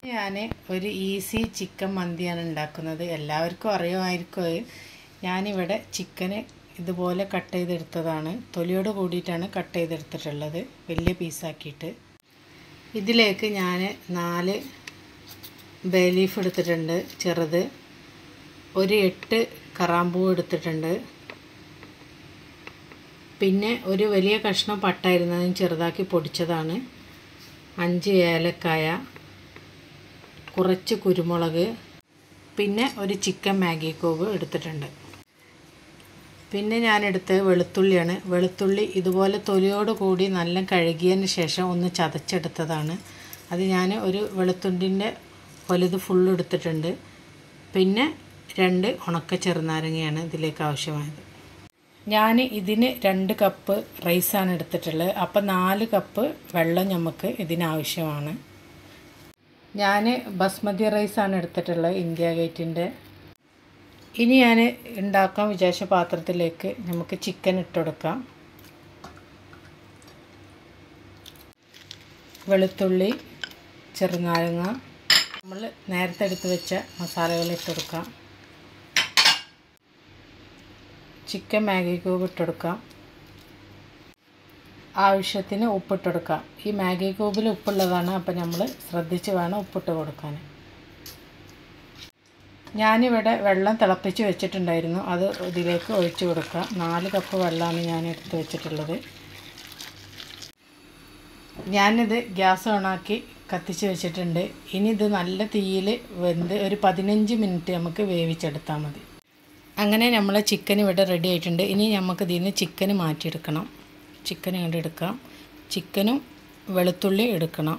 ഞാൻ ഒരു easy chicken മന്തിയാണ് ഉണ്ടാക്കുന്നത് എല്ലാവർക്കും അറിയുമായിരിക്കും അത് ഞാനിവിടെ ചിക്കന് ഇതുപോലെ കട്ട് ചെയ്തെടുത്തതാണ് തൊലിയോട് കൂടിയിട്ടാണ് കട്ട് ചെയ്തെടുത്തിട്ടുള്ളത് വലിയ പീസാക്കിയിട്ട് ഇതിലേക്ക് ഞാൻ നാല് ബേ ലീഫ് എടുത്തിട്ടുണ്ട് ചെറുത് ഒരു എട്ട് കറാമ്പൂ എടുത്തിട്ടുണ്ട് പിന്നെ ഒരു വലിയ കഷ്ണം പട്ടായിരുന്നു അതിന് ചെറുതാക്കി പൊടിച്ചതാണ് അഞ്ച് ഏലക്കായ കുറച്ച് കുരുമുളക് പിന്നെ ഒരു ചിക്കൻ മാഗി ക്യൂബ് എടുത്തിട്ടുണ്ട് പിന്നെ ഞാനെടുത്ത് വെളുത്തുള്ളിയാണ് വെളുത്തുള്ളി ഇതുപോലെ തൊലിയോട് കൂടി നല്ല കഴുകിയതിന് ശേഷം ഒന്ന് ചതച്ചെടുത്തതാണ് അത് ഞാൻ ഒരു വെളുത്തുള്ളിൻ്റെ വലുത് ഫുള്ള് എടുത്തിട്ടുണ്ട് പിന്നെ രണ്ട് ഉണക്ക ചെറുനാരങ്ങയാണ് ഇതിലേക്ക് ആവശ്യമായത് ഞാൻ ഇതിന് രണ്ട് കപ്പ് റൈസാണ് എടുത്തിട്ടുള്ളത് അപ്പോൾ നാല് കപ്പ് വെള്ളം നമുക്ക് ഇതിനാവശ്യമാണ് ഞാൻ ബസ്മതി റൈസാണ് എടുത്തിട്ടുള്ളത് ഇന്ത്യ ഗേറ്റിൻ്റെ ഇനി ഞാൻ ഉണ്ടാക്കാൻ വിചാരിച്ച പാത്രത്തിലേക്ക് നമുക്ക് ചിക്കൻ ഇട്ടുകൊടുക്കാം വെളുത്തുള്ളി ചെറുനാരങ്ങ നമ്മൾ നേരത്തെ എടുത്ത് വെച്ച മസാലകൾ ഇട്ടുകൊടുക്കാം ചിക്കൻ മാഗി ക്യൂബ് ഇട്ടുകൊടുക്കാം ആവശ്യത്തിന് ഉപ്പിട്ടെടുക്കാം ഈ മാഗി ക്യൂബിൽ ഉപ്പുള്ളതാണ് അപ്പോൾ നമ്മൾ ശ്രദ്ധിച്ച് വേണം ഉപ്പിട്ട് കൊടുക്കാൻ ഞാനിവിടെ വെള്ളം തിളപ്പിച്ച് വെച്ചിട്ടുണ്ടായിരുന്നു അത് ഇതിലേക്ക് ഒഴിച്ച് കൊടുക്കാം നാല് കപ്പ് വെള്ളമാണ് ഞാൻ എടുത്ത് വെച്ചിട്ടുള്ളത് ഞാനിത് ഗ്യാസ് ഓണാക്കി കത്തിച്ച് വെച്ചിട്ടുണ്ട് ഇനി ഇത് നല്ല തീയിൽ വെന്ത് ഒരു പതിനഞ്ച് മിനിറ്റ് നമുക്ക് വേവിച്ചെടുത്താൽ മതി അങ്ങനെ നമ്മൾ ചിക്കൻ ഇവിടെ റെഡി ആയിട്ടുണ്ട് ഇനി നമുക്ക് ഇതിൽ നിന്ന് ചിക്കന് മാറ്റിയെടുക്കണം ചിക്കൻ ഇങ്ങോട്ട് എടുക്കാം ചിക്കനും വെളുത്തുള്ളി എടുക്കണം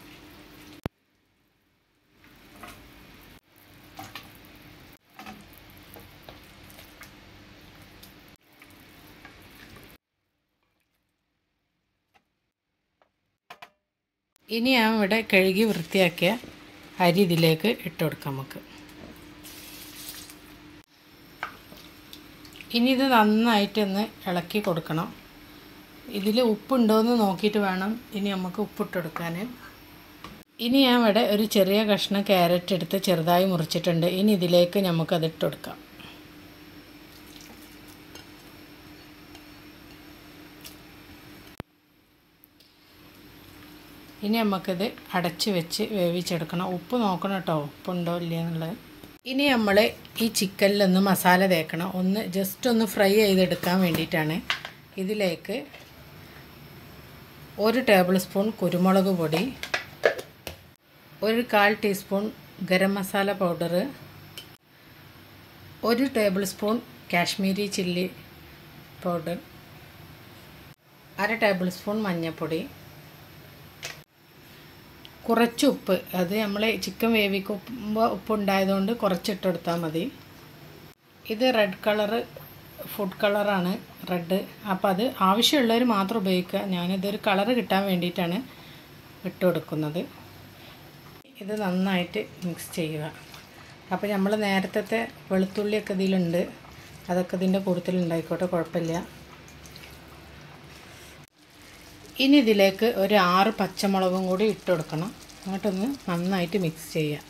ഇനി ഞാൻ ഇവിടെ കഴുകി വൃത്തിയാക്കിയ അരി ഇതിലേക്ക് ഇട്ട് കൊടുക്കാം നമുക്ക് ഇനി ഇത് നന്നായിട്ടൊന്ന് ഇളക്കി കൊടുക്കണം ഇതിൽ ഉപ്പുണ്ടോയെന്ന് നോക്കിയിട്ട് വേണം ഇനി നമുക്ക് ഉപ്പിട്ടെടുക്കാൻ ഇനി ഞാൻ ഇവിടെ ഒരു ചെറിയ കഷ്ണം ക്യാരറ്റ് എടുത്ത് ചെറുതായി മുറിച്ചിട്ടുണ്ട് ഇനി ഇതിലേക്ക് നമുക്കത് ഇട്ട് കൊടുക്കാം ഇനി നമുക്കിത് അടച്ച് വെച്ച് വേവിച്ചെടുക്കണം ഉപ്പ് നോക്കണം കേട്ടോ ഉപ്പുണ്ടോ ഇല്ല എന്നുള്ളത് ഇനി നമ്മൾ ഈ ചിക്കനിലൊന്ന് മസാല തേക്കണം ഒന്ന് ജസ്റ്റ് ഒന്ന് ഫ്രൈ ചെയ്തെടുക്കാൻ വേണ്ടിയിട്ടാണ് ഇതിലേക്ക് ഒരു ടേബിൾ സ്പൂൺ കുരുമുളക് പൊടി ഒരു കാൽ ടീസ്പൂൺ ഗരം മസാല പൗഡർ ഒരു tablespoon Kashmiri chilli powder അര ടേബിൾ സ്പൂൺ മഞ്ഞൾപ്പൊടി കുറച്ച് ഉപ്പ് അത് നമ്മൾ ചിക്കൻ വേവിക്കുമ്പോൾ ഉപ്പ് ഉണ്ടായതുകൊണ്ട് കുറച്ചിട്ട് കൊടുത്താൽ മതി ഇത് റെഡ് കളറ് ഫുഡ് കളറാണ് റെഡ് അപ്പോൾ അത് ആവശ്യമുള്ളവർ മാത്രം ഉപയോഗിക്കുക ഞാനിതൊരു കളറ് കിട്ടാൻ വേണ്ടിയിട്ടാണ് ഇട്ട് കൊടുക്കുന്നത് ഇത് നന്നായിട്ട് മിക്സ് ചെയ്യുക അപ്പോൾ നമ്മൾ നേരത്തെ വെളുത്തുള്ളിയൊക്കെ ഇതിലുണ്ട് അതൊക്കെ ഇതിൻ്റെ കൂട്ടത്തിലുണ്ടായിക്കോട്ടെ കുഴപ്പമില്ല ഇനി ഇതിലേക്ക് ഒരു ആറ് പച്ചമുളകും കൂടി ഇട്ട് കൊടുക്കണം അങ്ങോട്ടൊന്ന് നന്നായിട്ട് മിക്സ് ചെയ്യുക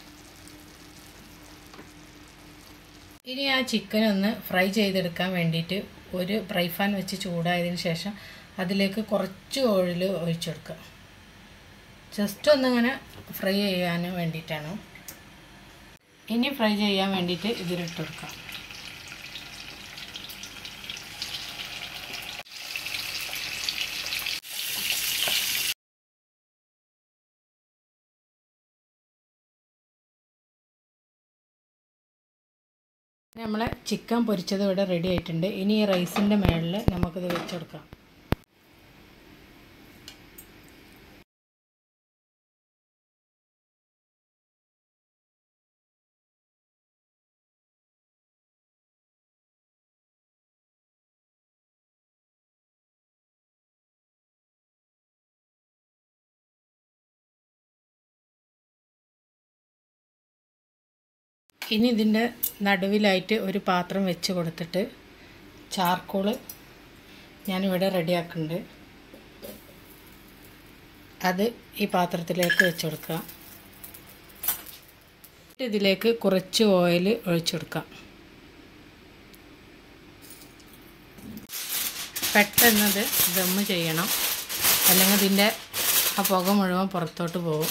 ഇനി ആ ചിക്കൻ ഒന്ന് ഫ്രൈ ചെയ്തെടുക്കാൻ വേണ്ടിയിട്ട് ഒരു ഫ്രൈ പാൻ വെച്ച് ചൂടായതിന് ശേഷം അതിലേക്ക് കുറച്ച് ഓയിൽ ഒഴിച്ചെടുക്കുക ജസ്റ്റ് ഒന്നിങ്ങനെ ഫ്രൈ ചെയ്യാൻ വേണ്ടിയിട്ടാണ് ഇനി ഫ്രൈ ചെയ്യാൻ വേണ്ടിയിട്ട് ഇതിലിട്ട് കൊടുക്കാം നമ്മളെ ചിക്കൻ പൊരിച്ചത് ഇവിടെ റെഡി ആയിട്ടുണ്ട് ഇനി ഈ റൈസിൻ്റെ മുകളിൽ നമുക്കിത് വെച്ചെടുക്കാം ഇനി ഇതിൻ്റെ നടുവിലായിട്ട് ഒരു പാത്രം വെച്ച് കൊടുത്തിട്ട് ചാർക്കോള് ഞാനിവിടെ റെഡിയാക്കുന്നുണ്ട് അത് ഈ പാത്രത്തിലേക്ക് വെച്ച് കൊടുക്കുക ഇതിലേക്ക് കുറച്ച് ഓയിൽ ഒഴിച്ചു കൊടുക്കാം പെട്ടെന്നത് ദമ്മ് ചെയ്യണം അല്ലെങ്കിൽ ഇതിൻ്റെ ആ പുക മുഴുവൻ പുറത്തോട്ട് പോകും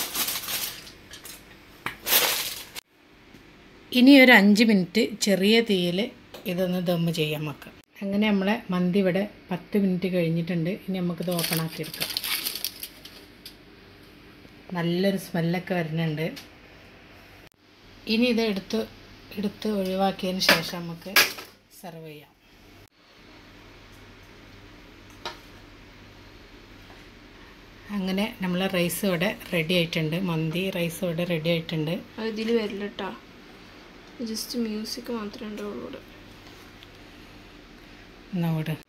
ഇനി ഒരു അഞ്ച് മിനിറ്റ് ചെറിയ തീയിൽ ഇതൊന്ന് ദമ്മ് ചെയ്യാൻ വെക്കാം അങ്ങനെ നമ്മളെ മന്തി ഇവിടെ പത്ത് മിനിറ്റ് കഴിഞ്ഞിട്ടുണ്ട് ഇനി നമുക്കിത് ഓപ്പൺ ആക്കിയെടുക്കാം നല്ലൊരു സ്മെല്ലൊക്കെ വരുന്നുണ്ട് ഇനി ഇത് എടുത്ത് എടുത്ത് ഒഴിവാക്കിയതിന് ശേഷം നമുക്ക് സെർവ് ചെയ്യാം അങ്ങനെ നമ്മൾ റൈസ് ഇവിടെ റെഡി ആയിട്ടുണ്ട് മന്തി റൈസ് ഇവിടെ റെഡി ആയിട്ടുണ്ട് അത് ഇതിൽ വരില്ല കേട്ടോ ജസ്റ്റ് മ്യൂസിക് മാത്രമേ ഉണ്ടാവുള്ളൂ ഇവിടെ എന്നാ ഇവിടെ